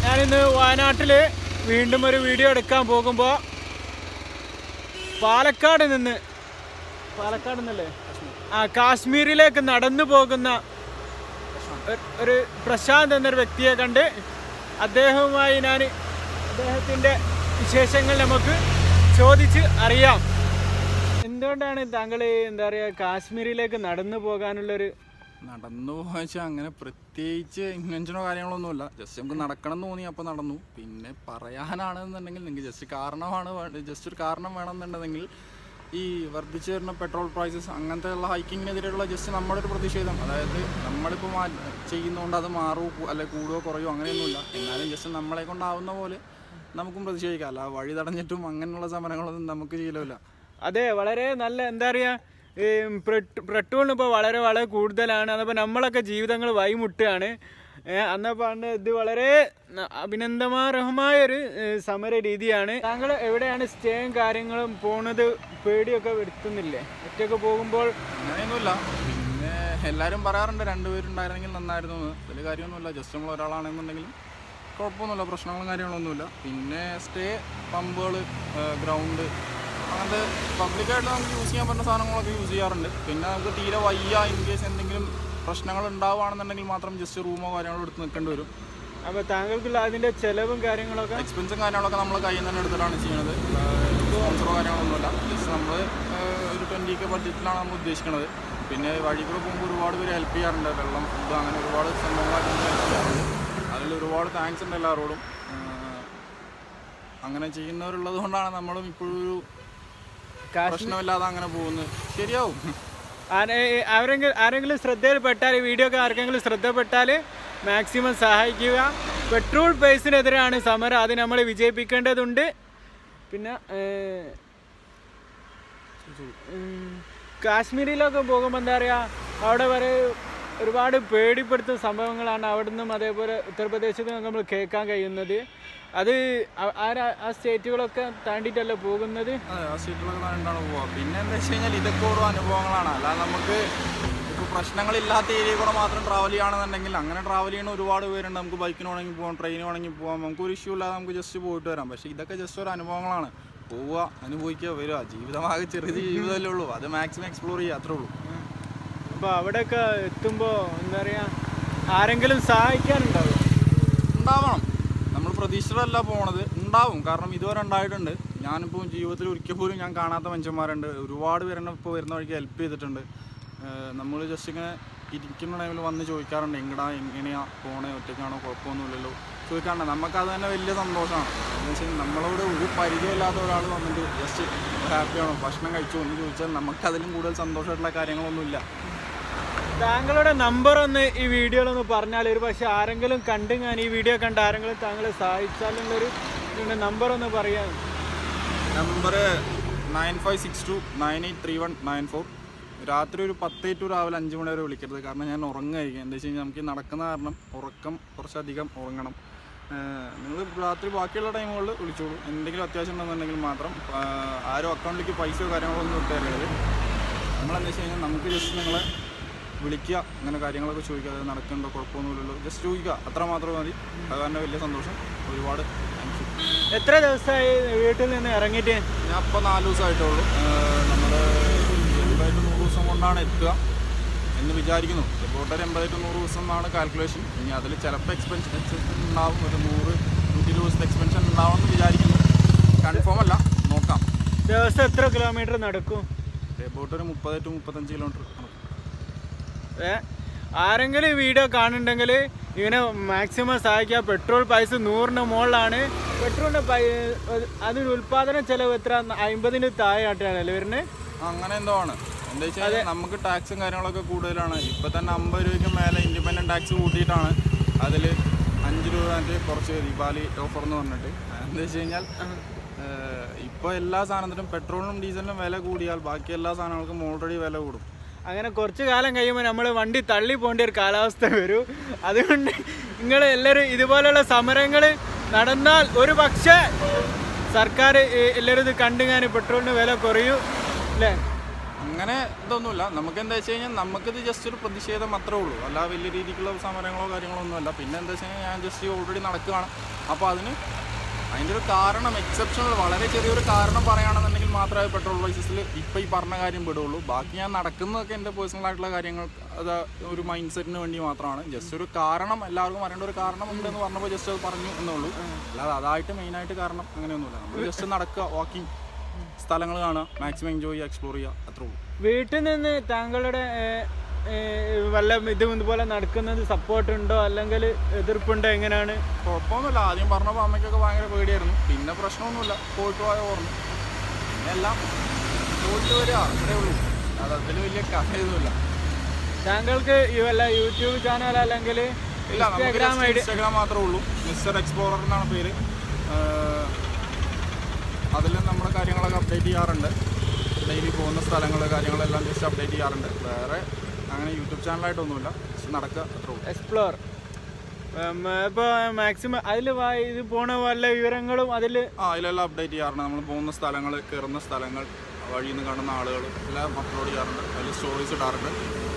ഞാനിന്ന് വയനാട്ടിൽ വീണ്ടും ഒരു വീഡിയോ എടുക്കാൻ പോകുമ്പോൾ പാലക്കാട് നിന്ന് പാലക്കാട് നിന്നല്ലേ ആ കാശ്മീരിലേക്ക് നടന്നു പോകുന്ന ഒരു- ഒരു പ്രശാന്ത് എന്നൊരു വ്യക്തിയെ കണ്ട് അദ്ദേഹവുമായി ഞാൻ അദ്ദേഹത്തിൻ്റെ വിശേഷങ്ങൾ നമുക്ക് ചോദിച്ച് അറിയാം എന്തുകൊണ്ടാണ് താങ്കൾ എന്താ പറയുക കാശ്മീരിലേക്ക് നടന്നു പോകാനുള്ളൊരു നടന്നു പോകാച്ചാൽ അങ്ങനെ പ്രത്യേകിച്ച് ഇൻവെൻഷനോ കാര്യങ്ങളൊന്നുമില്ല ജസ്റ്റ് നമുക്ക് നടക്കണം എന്ന് തോന്നി അപ്പോൾ നടന്നു പിന്നെ പറയാനാണെന്നുണ്ടെങ്കിൽ നിങ്ങൾക്ക് ജസ്റ്റ് കാരണമാണ് ജസ്റ്റ് ഒരു കാരണം വേണമെന്നുണ്ടെങ്കിൽ ഈ വർദ്ധിച്ചു വരുന്ന പെട്രോൾ പ്രൈസസ് അങ്ങനത്തെ ഉള്ള ഹൈക്കിങ്ങിനെതിരെയുള്ള ജസ്റ്റ് നമ്മുടെ ഒരു പ്രതിഷേധം അതായത് നമ്മളിപ്പോൾ മാ ചെയ്യുന്നതുകൊണ്ട് അത് മാറുമോ കൂ- അല്ലെ കൂടുകയോ കുറയോ അങ്ങനെയൊന്നുമില്ല എന്നാലും ജസ്റ്റ് നമ്മളെ കൊണ്ടാവുന്ന പോലെ നമുക്കും പ്രതിഷേധിക്കാം അല്ല വഴി തടഞ്ഞിട്ടും അങ്ങനെയുള്ള സമരങ്ങളൊന്നും നമുക്ക് ശീലമില്ല അതെ വളരെ നല്ല എന്താ പറയുക ഈ പെട്രോളിന് ഇപ്പോൾ വളരെ വളരെ കൂടുതലാണ് അതപ്പോൾ നമ്മളൊക്കെ ജീവിതങ്ങൾ വൈമുട്ടുകയാണ് ഏഹ് അന്നപ്പോൾ അന്ന് ഇത് വളരെ ന- അഭിനന്ദനാർഹമായ ഒരു ഏഹ് സമര രീതിയാണ് താങ്കൾ എവിടെയാണ് സ്റ്റേയും കാര്യങ്ങളും പോണത് പേടിയൊക്കെ വരുത്തുന്നില്ലേ ഒറ്റയ്ക്ക് പോകുമ്പോൾ അങ്ങനെയൊന്നുമില്ല പിന്നെ എല്ലാവരും പറയാറുണ്ട് രണ്ടുപേരുണ്ടായിരുന്നെങ്കിൽ നന്നായിരുന്നു എന്ന് അതിൽ കാര്യമൊന്നുമില്ല ജസ്റ്റ് നമ്മൾ ഒരാളാണെന്നുണ്ടെങ്കിലും കുഴപ്പമൊന്നുമില്ല പ്രശ്നങ്ങളും കാര്യങ്ങളൊന്നുമില്ല പിന്നെ സ്റ്റേ പമ്പുകൾ ഗ്രൗണ്ട് അങ്ങനത്തെ പബ്ലിക്കായിട്ട് നമുക്ക് യൂസ് ചെയ്യാൻ പറ്റുന്ന സാധനങ്ങളൊക്കെ യൂസ് ചെയ്യാറുണ്ട് പിന്നെ നമുക്ക് തീരെ വയ്യ ഇൻ കേസ് എന്തെങ്കിലും പ്രശ്നങ്ങൾ ഉണ്ടാവുകയാണെന്നുണ്ടെങ്കിൽ മാത്രം ജസ്റ്റ് റൂമോ കാര്യങ്ങളോ എടുത്ത് നിൽക്കേണ്ടി വരും അപ്പോൾ താങ്കൾക്കുള്ള അതിൻ്റെ ചെലവും കാര്യങ്ങളൊക്കെ എക്സ്പെൻസും കാര്യങ്ങളൊക്കെ നമ്മൾ കയ്യിൽ നിന്ന് തന്നെ എടുത്തിട്ടാണ് ചെയ്യുന്നത് സ്പോൺസറോ കാര്യങ്ങളൊന്നുമില്ല ജസ്റ്റ് നമ്മൾ ഒരു ട്വൻറ്റി കെ ബഡ്ജറ്റിലാണ് നമ്മൾ ഉദ്ദേശിക്കുന്നത് പിന്നെ വഴി കൂടെ പോകുമ്പോൾ ഒരുപാട് പേര് ഹെൽപ്പ് ചെയ്യാറുണ്ട് വെള്ളം ഫുഡ് അങ്ങനെ ഒരുപാട് സംഭവങ്ങളായിട്ട് നമുക്ക് ഹെൽപ്പ് ചെയ്യാറുണ്ട് അതിൽ ഒരുപാട് താങ്ക്സ് ഉണ്ട് എല്ലാവരോടും ആഹ് അങ്ങനെ ചെയ്യുന്നവരുള്ളത് കൊണ്ടാണ് നമ്മളും ഇപ്പോഴും ഒരു കാശ് പ്രശ്നമില്ലാതെ അങ്ങനെ പോകുന്നത് ശരിയാവും ആരെ- ആരെങ്കിലും ആരെങ്കിലും ശ്രദ്ധയിൽപ്പെട്ടാൽ ഈ വീഡിയോ ഒക്കെ ആർക്കെങ്കിലും ശ്രദ്ധപ്പെട്ടാൽ മാക്സിമം സഹായിക്കുക പെട്രോൾ പ്രൈസിനെതിരാണ് സമരം അത് നമ്മൾ വിജയിപ്പിക്കേണ്ടതുണ്ട് പിന്നെ ഏഹ്, ഉം, കാശ്മീരിലൊക്കെ പോകുമ്പോൾ എന്താ പറയുക അവിടെ വരെ ഒരുപാട് പേടിപ്പെടുത്തുന്ന സംഭവങ്ങളാണ് അവിടെ നിന്നും അതേപോലെ ഉത്തർപ്രദേശത്ത് നിന്നും നമ്മൾ കേൾക്കാൻ കഴിയുന്നത് അത് ആ- ആ രാ- ആ സ്റ്റേറ്റുകളൊക്കെ താണ്ടിയിട്ടല്ലേ പോകുന്നത് അതെ ആ സീറ്റിലൊക്കെ കണ്ടാണ് പോവുക പിന്നെ എന്താ വെച്ച് കഴിഞ്ഞാൽ ഇതൊക്കെ ഓരോ അനുഭവങ്ങളാണ് അല്ലാതെ നമുക്ക് ഇപ്പോൾ പ്രശ്നങ്ങളില്ലാത്ത ഏരിയ കൂടെ മാത്രം ട്രാവൽ ചെയ്യുകയാണെന്നുണ്ടെങ്കിൽ അങ്ങനെ ട്രാവൽ ചെയ്യുന്ന ഒരുപാട് പേരുണ്ട് നമുക്ക് ബൈക്കിന് വേണമെങ്കിൽ പോകാം ട്രെയിന് വേണമെങ്കിൽ പോകാം നമുക്ക് ഒരു ഇഷ്യൂ ഇല്ലാതെ നമുക്ക് ജസ്റ്റ് പോയിട്ട് വരാം പക്ഷേ ഇതൊക്കെ ജസ്റ്റ് ഒരു അനുഭവങ്ങളാണ് പോവുക അനുഭവിക്കുക വരിക ജീവിതമാകെ ചെറിയ ജീവിതമല്ലേ ഉള്ളൂ അത് മാക്സിമം എക്സ്പ്ലോർ ചെയ്യുക അത്രേ ഉള്ളൂ അപ്പോൾ അവിടെയൊക്കെ എത്തുമ്പോൾ എന്താ പറയുക ആരെങ്കിലും സഹായിക്കാനുണ്ടാവും ഉണ്ടാവണം നമ്മൾ പ്രതീക്ഷിച്ചതല്ല പോണത് ഉണ്ടാവും കാരണം ഇതുവരെ ഉണ്ടായിട്ടുണ്ട് ഞാനിപ്പോൾ ജീവിതത്തിൽ ഒരിക്കൽ പോലും ഞാൻ കാണാത്ത മനുഷ്യന്മാരുണ്ട് ഒരുപാട് പേരെന്നെ ഇപ്പോൾ വരുന്ന വഴിക്ക് ഹെൽപ്പ് ചെയ്തിട്ടുണ്ട് നമ്മൾ ജസ്റ്റ് ഇങ്ങനെ ഇരിക്കുന്ന ടൈമിൽ വന്ന് ചോദിക്കാറുണ്ട് എങ്ങടാ എങ്ങനെയാ പോണേ ഒറ്റയ്ക്കാണോ കുഴപ്പമൊന്നുമില്ലല്ലോ ചോദിക്കാറുണ്ട് നമുക്കത് തന്നെ വലിയ സന്തോഷമാണ് എന്ന് വെച്ചാൽ നമ്മളോട് ഒരു പരിചയമില്ലാത്ത ഒരാൾ വന്നിട്ട് ജസ്റ്റ് ഹാപ്പിയാണോ ഭക്ഷണം കഴിച്ചു എന്ന് ചോദിച്ചാൽ നമുക്കതിലും കൂടുതൽ സന്തോഷമായിട്ടുള്ള കാര്യങ്ങളൊന്നുമില്ല താങ്കളുടെ നമ്പർ ഒന്ന് ഈ വീഡിയോയിലൊന്ന് പറഞ്ഞാൽ ഒരു പക്ഷെ ആരെങ്കിലും കണ്ട് ഞാൻ ഈ വീഡിയോ കണ്ട് ആരെങ്കിലും താങ്കളെ സഹായിച്ചാലുള്ളൊരു ഇതിൻ്റെ നമ്പർ ഒന്ന് പറയാം number nine five six two nine eight three one nine four രാത്രി ഒരു പത്ത് ടു രാവിലെ അഞ്ച് മണി വരെ വിളിക്കരുത് കാരണം ഞാൻ ഉറങ്ങുമായിരിക്കും എന്താ വെച്ച് കഴിഞ്ഞാൽ നമുക്ക് ഈ നടക്കുന്ന കാരണം ഉറക്കം കുറച്ചധികം ഉറങ്ങണം നിങ്ങൾ രാത്രി ബാക്കിയുള്ള ടൈമുകളിൽ വിളിച്ചോളൂ എന്തെങ്കിലും അത്യാവശ്യം ഉണ്ടെന്നുണ്ടെങ്കിൽ മാത്രം ആ, ആരും അക്കൗണ്ടിലേക്ക് പൈസയോ കാര്യങ്ങളോ ഒന്നും ഇട്ടേരരുത് നമ്മളെന്താ വെച്ച് കഴിഞ്ഞാൽ നമുക്ക് ജസ്റ്റ് നിങ്ങളെ വിളിക്കുക അങ്ങനെ കാര്യങ്ങളൊക്കെ ചോദിക്കുക അത് നടക്കുന്നുണ്ടോ കുഴപ്പമൊന്നുമില്ലല്ലോ ജസ്റ്റ് ചോദിക്കുക അത്ര മാത്രം മതി അത് തന്നെ വലിയ സന്തോഷം ഒരുപാട് താങ്ക്സ് എത്ര ദിവസമായി വീട്ടിൽ നിന്ന് ഇറങ്ങിയിട്ട് ഞാൻ ഇപ്പോൾ നാല് ദിവസമായിട്ടുള്ളൂ നമ്മൾ എൺപത് ടു നൂറ് ദിവസം കൊണ്ടാണ് എത്തുക എന്ന് വിചാരിക്കുന്നു റിപ്പോർട്ട് ഒരു എൺപത് ടു നൂറ് ദിവസം എന്നാണ് കാൽക്കുലേഷൻ ഇനി അതിൽ ചിലപ്പോൾ എക്സ്പെൻഷൻ എക്സ്പെൻഷൻ ഉണ്ടാവും ഒരു നൂറ് നൂറ്റി ഇരുപത് ദിവസത്തെ എക്സ്പെൻഷൻ ഉണ്ടാവും എന്ന് വിചാരിക്കുന്നു കൺഫേം അല്ല നോക്കാം ദിവസം എത്ര കിലോമീറ്റർ നടക്കും റിപ്പോർട്ട് ഒരു മുപ്പത് ടു മുപ്പത്തഞ്ച് കിലോമീറ്റർ ഏ ആരെങ്കിലും ഈ വീഡിയോ കാണുന്നുണ്ടെങ്കിൽ ഇവനെ മാക്സിമം സഹായിക്കുക പെട്രോൾ പൈസ നൂറിന് മുകളിലാണ് പെട്രോളിൻ്റെ പൈ അതിന് ഉൽപ്പാദന ചെലവ് എത്ര അമ്പതിന് താഴെയായിട്ടാണല്ലേ വരുന്നത് അങ്ങനെ എന്തോ ആണ് എന്താ വെച്ച് കഴിഞ്ഞാൽ നമുക്ക് ടാക്സും കാര്യങ്ങളൊക്കെ കൂടുതലാണ് ഇപ്പം തന്നെ അമ്പത് രൂപയ്ക്ക് മേലെ ഇൻഡിപെൻഡൻറ്റ് ടാക്സ് കൂട്ടിയിട്ടാണ് അതിൽ അഞ്ച് രൂപ മറ്റേ കുറച്ച് ദീപാവലി ഓഫർ എന്ന് പറഞ്ഞിട്ട് എന്താ വെച്ച് കഴിഞ്ഞാൽ ഇപ്പോൾ എല്ലാ സാധനത്തിനും പെട്രോളിനും ഡീസലിനും വില കൂടിയാൽ ബാക്കി എല്ലാ സാധനങ്ങൾക്കും ഓൾറെഡി വില കൂടും അങ്ങനെ കുറച്ച് കാലം കഴിയുമ്പോൾ നമ്മൾ വണ്ടി തള്ളി പോകേണ്ട ഒരു കാലാവസ്ഥ വരും അതുകൊണ്ട് നിങ്ങൾ എല്ലാവരും ഇതുപോലെയുള്ള സമരങ്ങൾ നടന്നാൽ ഒരു പക്ഷേ സർക്കാർ എല്ലാവരും ഇത് കണ്ടു ഞാൻ പെട്രോളിന് വില കുറയൂ അല്ലേ അങ്ങനെ ഇതൊന്നുമില്ല നമുക്ക് എന്താ വെച്ച് കഴിഞ്ഞാൽ നമുക്കിത് ജസ്റ്റ് ഒരു പ്രതിഷേധം മാത്രമേ ഉള്ളൂ അല്ല വലിയ രീതിക്കുള്ള സമരങ്ങളോ കാര്യങ്ങളോ ഒന്നുമല്ല പിന്നെ എന്താ വെച്ച് കഴിഞ്ഞാൽ ഞാൻ ജസ്റ്റ് ഓൾറെഡി നടക്കുകയാണ് അപ്പോൾ അതിന് അതിൻ്റെ ഒരു കാരണം എക്സെപ്ഷണൽ വളരെ ചെറിയൊരു കാരണം പറയുകയാണെന്നുണ്ടെങ്കിൽ മാത്രമേ പെട്രോൾ പ്രൈസസിൽ ഇപ്പോൾ ഈ പറഞ്ഞ കാര്യം വിടുള്ളൂ ബാക്കി ഞാൻ നടക്കുന്നതൊക്കെ എൻ്റെ പേഴ്സണൽ ആയിട്ടുള്ള കാര്യങ്ങൾ അത് ഒരു മൈൻഡ് സെറ്റിന് വേണ്ടി മാത്രമാണ് ജസ്റ്റ് ഒരു കാരണം എല്ലാവർക്കും അറിയേണ്ട ഒരു കാരണം ഉണ്ടെന്ന് പറഞ്ഞപ്പോൾ ജസ്റ്റ് അത് പറഞ്ഞു എന്നുള്ളൂ അല്ലാതെ അതായിട്ട് മെയിനായിട്ട് കാരണം അങ്ങനെയൊന്നുമില്ല നമ്മൾ ജസ്റ്റ് നടക്കുക വാക്കിംഗ് സ്ഥലങ്ങൾ കാണുക മാക്സിമം എൻജോയ് ചെയ്യുക എക്സ്പ്ലോർ ചെയ്യുക അത്രേ ഉള്ളൂ വീട്ടിൽ നിന്ന് താങ്കളുടെ ഏ, ഏ, വല്ല ഇതും ഇതുപോലെ നടക്കുന്നത് സപ്പോർട്ട് ഉണ്ടോ അല്ലെങ്കിൽ എതിർപ്പുണ്ടോ എങ്ങനെയാണ് കുഴപ്പമൊന്നുമില്ല ആദ്യം പറഞ്ഞപ്പോൾ അമ്മയ്ക്കൊക്കെ ഭയങ്കര പേടിയായിരുന്നു പിന്നെ പ്രശ്നമൊന്നുമില്ല പോയിട്ട് പോയ ഓർമ്മ പിന്നെ എല്ലാം പോയിട്ട് വരിക അത്രേ ഉള്ളൂ അത് അതിൽ വലിയ കഥയൊന്നുമില്ല താങ്കൾക്ക് ഈ വല്ല യൂട്യൂബ് ചാനൽ അല്ലെങ്കിൽ ഇല്ല നമുക്ക് ഇൻസ്റ്റാഗ്രാം ഐ ഡി ഇൻസ്റ്റാഗ്രാം മാത്രമേ ഉള്ളൂ മിസ്റ്റർ എക്സ്പ്ലോറർ എന്നാണ് പേര് അതിൽ നമ്മുടെ കാര്യങ്ങളൊക്കെ അപ്ഡേറ്റ് ചെയ്യാറുണ്ട് ഡെയിലി പോകുന്ന സ്ഥലങ്ങൾ കാര്യങ്ങളെല്ലാം ജസ്റ്റ് അപ്ഡേറ്റ് ചെയ്യാറുണ്ട് വേറെ അങ്ങനെ യൂട്യൂബ് ചാനലായിട്ടൊന്നുമില്ല just നടക്കുക അത്രേ ഉള്ളൂ എക്സ്പ്ലോർ ഇപ്പോൾ മാക്സിമം അതിൽ ഇത് പോണ വല്ല വിവരങ്ങളും അതിൽ ആ അതിലെല്ലാം അപ്ഡേറ്റ് ചെയ്യാറുണ്ട് നമ്മൾ പോകുന്ന സ്ഥലങ്ങൾ കയറുന്ന സ്ഥലങ്ങൾ വഴിയിൽ നിന്ന് കാണുന്ന ആളുകൾ എല്ലാം അപ്ലോഡ് ചെയ്യാറുണ്ട് അതിൽ സ്റ്റോറീസ് ഇടാറുണ്ട്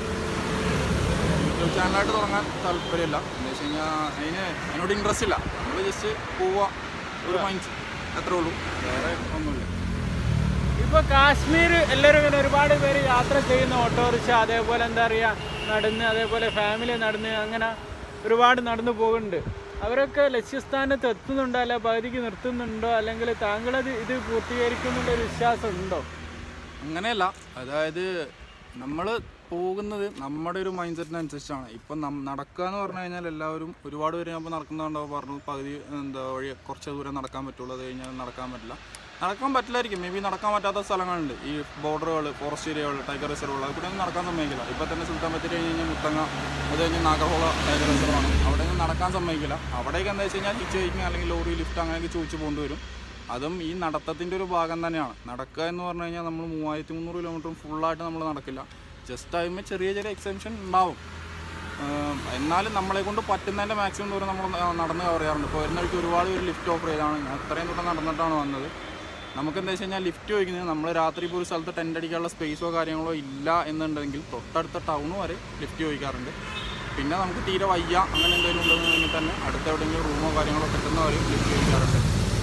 യൂട്യൂബ് ചാനലായിട്ട് തുടങ്ങാൻ താല്പര്യമില്ല എന്ന് വെച്ച് കഴിഞ്ഞാൽ അതിന് അതിനോട് ഇൻട്രസ്റ്റ് ഇല്ല നമ്മൾ ജസ്റ്റ് പോവുക ഒരു മൈൻഡ് അത്രേ ഉള്ളൂ വേറെ ഒന്നുമില്ല ഇപ്പോൾ കാശ്മീർ എല്ലാവരും ഇങ്ങനെ ഒരുപാട് പേര് യാത്ര ചെയ്യുന്ന ഓട്ടോറിക്ഷ അതേപോലെ എന്താ പറയുക നടന്ന് അതേപോലെ ഫാമിലി നടന്ന് അങ്ങനെ ഒരുപാട് നടന്നു പോകുന്നുണ്ട് അവരൊക്കെ ലക്ഷ്യസ്ഥാനത്ത് എത്തുന്നുണ്ടോ അല്ല പകുതിക്ക് നിർത്തുന്നുണ്ടോ അല്ലെങ്കിൽ താങ്കളത് ഇത് പൂർത്തീകരിക്കുന്നുള്ള ഒരു വിശ്വാസം ഉണ്ടോ അങ്ങനെയല്ല അതായത് നമ്മൾ പോകുന്നത് നമ്മുടെ ഒരു മൈൻഡ് സെറ്റിനനുസരിച്ചാണ് ഇപ്പം നം നടക്കുക എന്ന് പറഞ്ഞു കഴിഞ്ഞാൽ എല്ലാവരും ഒരുപാട് പേര് ഞാൻ ഇപ്പോൾ നടക്കുന്നുണ്ടാവും പറഞ്ഞു പകുതി എന്താ വഴി കുറച്ച് ദൂരം നടക്കാൻ പറ്റുള്ളൂ അത് കഴിഞ്ഞാൽ നടക്കാൻ പറ്റില്ല നടക്കാൻ പറ്റില്ലായിരിക്കും മേ ബി നടക്കാൻ പറ്റാത്ത സ്ഥലങ്ങളുണ്ട് ഈ ബോർഡറുകൾ ഫോറസ്റ്റ് ഏരിയകൾ ടൈഗർ റിസർവുകൾ അത് കൂടെ ഒന്നും നടക്കാൻ സമ്മതിക്കില്ല ഇപ്പോൾ തന്നെ സുൽത്താൻ ബത്തേരി കഴിഞ്ഞ് കഴിഞ്ഞാൽ മുത്തങ്ങ അത് കഴിഞ്ഞ് നാഗർഹോള ടൈഗർ റിസർവാണ് അവിടെ ഒന്നും നടക്കാൻ സമ്മതിക്കില്ല അവിടേക്ക് എന്താ വെച്ച് കഴിഞ്ഞാൽ ഹിച്ച് ഹൈക്കിങ് അല്ലെങ്കിൽ ലോറി ലിഫ്റ്റ് അങ്ങനെയൊക്കെ ചോദിച്ച് പോകേണ്ടി വരും അതും ഈ നടത്തത്തിൻ്റെ ഒരു ഭാഗം തന്നെയാണ് നടക്കുക എന്ന് പറഞ്ഞു കഴിഞ്ഞാൽ നമ്മൾ മൂവായിരത്തി മുന്നൂറ് കിലോമീറ്ററും ഫുള്ളായിട്ട് നമ്മൾ നടക്കില്ല ജസ്റ്റ് ആകുമ്പോൾ ചെറിയ ചെറിയ എക്സെപ്ഷൻ ഉണ്ടാവും ഏം, എന്നാലും നമ്മളെ കൊണ്ട് പറ്റുന്നതിൻ്റെ മാക്സിമം ദൂരം നമ്മൾ നടന്ന് കവർ ചെയ്യാറുണ്ട് ഇപ്പോൾ വരുന്ന വഴിക്ക് ഒരുപാട് പേര് ലിഫ്റ്റ് ഓഫർ ചെയ്താണ് ഞാൻ അത്രയും ദൂരം നടന്നിട്ടാണ് വന്നത് നമുക്ക് എന്താ വെച്ച് കഴിഞ്ഞാൽ ലിഫ്റ്റ് ചോദിക്കുന്നത് നമ്മൾ രാത്രി ഇപ്പോൾ ഒരു സ്ഥലത്ത് ടെൻ്റ് അടിക്കാനുള്ള സ്പേസോ കാര്യങ്ങളോ ഇല്ല എന്നുണ്ടെങ്കിൽ തൊട്ടടുത്ത ടൗൺ വരെ ലിഫ്റ്റ് ചോദിക്കാറുണ്ട് പിന്നെ നമുക്ക് തീരെ വയ്യ അങ്ങനെ എന്തെങ്കിലും ഉണ്ടെന്നുണ്ടെങ്കിൽ തന്നെ അടുത്ത എവിടെയെങ്കിലും റൂമോ കാര്യങ്ങളോ കിട്ടുന്നവരെയും ലിഫ്റ്റ് ചോദിക്കാറുണ്ട്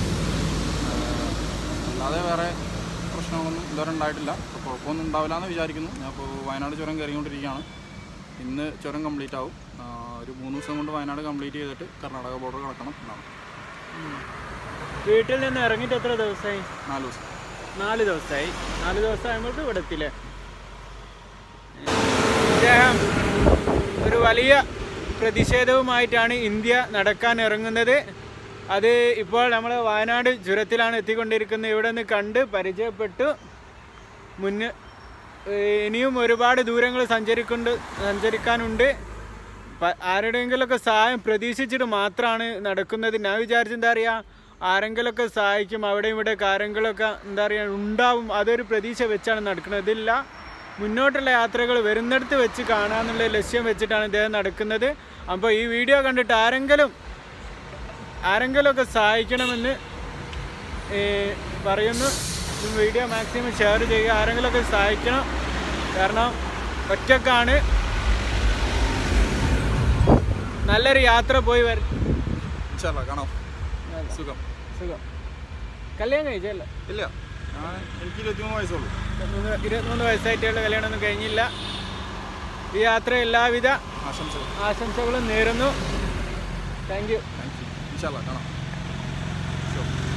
ഏഹ് അല്ലാതെ വേറെ പ്രശ്നങ്ങളൊന്നും ഇതുവരെ ഉണ്ടായിട്ടില്ല അപ്പോൾ കുഴപ്പമൊന്നും ഉണ്ടാവില്ല എന്ന് വിചാരിക്കുന്നു ഞാൻ ഇപ്പോൾ വയനാട് ചുരം കയറിക്കൊണ്ടിരിക്കുകയാണ് ഇന്ന് ചുരം കംപ്ലീറ്റ് ആവും ആഹ് ഒരു മൂന്ന് ദിവസം കൊണ്ട് വയനാട് കംപ്ലീറ്റ് ചെയ്തിട്ട് കർണാടക ബോർഡർ കടക്കണം എന്നാണ് വീട്ടിൽ നിന്ന് ഇറങ്ങിയിട്ട് എത്ര ദിവസമായി നാല് ദിവസം നാല് ദിവസമായി നാല് ദിവസം ആകുമ്പോഴേക്കും ഇവിടെ എത്തില്ലേ ഇദ്ദേഹം ഒരു വലിയ പ്രതിഷേധവുമായിട്ടാണ് ഇന്ത്യ നടക്കാൻ ഇറങ്ങുന്നത് അത് ഇപ്പോൾ നമ്മൾ വയനാട് ചുരത്തിലാണ് എത്തിക്കൊണ്ടിരിക്കുന്നത് ഇവിടെ നിന്ന് കണ്ട് പരിചയപ്പെട്ടു മുന്ന് ഏഹ് ഇനിയും ഒരുപാട് ദൂരങ്ങൾ സഞ്ചരിക്കുന്നുണ്ട് സഞ്ചരിക്കാനുണ്ട് പ- ആരുടെയെങ്കിലുമൊക്കെ സഹായം പ്രതീക്ഷിച്ചിട്ട് മാത്രമാണ് നടക്കുന്നത് ഞാൻ വിചാരിച്ചെന്താ എന്താ പറയുക ആരെങ്കിലുമൊക്കെ സഹായിക്കും അവിടെ ഇവിടെ ആരെങ്കിലുമൊക്കെ എന്താ പറയുക ഉണ്ടാവും അതൊരു പ്രതീക്ഷ വെച്ചാണ് നടക്കുന്നത് ഇതില്ല മുന്നോട്ടുള്ള യാത്രകൾ വരുന്നിടത്ത് വെച്ച് കാണാമെന്നുള്ള ലക്ഷ്യം വെച്ചിട്ടാണ് ഇദ്ദേഹം നടക്കുന്നത് അപ്പോൾ ഈ വീഡിയോ കണ്ടിട്ട് ആരെങ്കിലും ആരെങ്കിലുമൊക്കെ സഹായിക്കണമെന്ന് ഏ, പറയുന്നു ഈ വീഡിയോ മാക്സിമം ഷെയർ ചെയ്യുക ആരെങ്കിലുമൊക്കെ സഹായിക്കണം കാരണം ഒറ്റക്കാണ് നല്ലൊരു യാത്ര പോയി വര ഇൻഷാല്ലാ കാണാം സുഖം സുഖം കല്യാണം കഴിച്ചല്ലേ ഇല്ല ഞാൻ എനിക്ക് ഇരുപത്തിമൂന്ന് വയസ്സുള്ളൂ മൂന്ന് ഇരുപത്തിമൂന്ന് വയസ്സായിട്ടുള്ള കല്യാണമൊന്നും കഴിഞ്ഞില്ല ഈ യാത്ര എല്ലാവിധ ആശംസകൾ ആശംസകളും നേരുന്നു താങ്ക് യു താങ്ക് യു ഇൻഷാല്ലാ കാണാം Sure.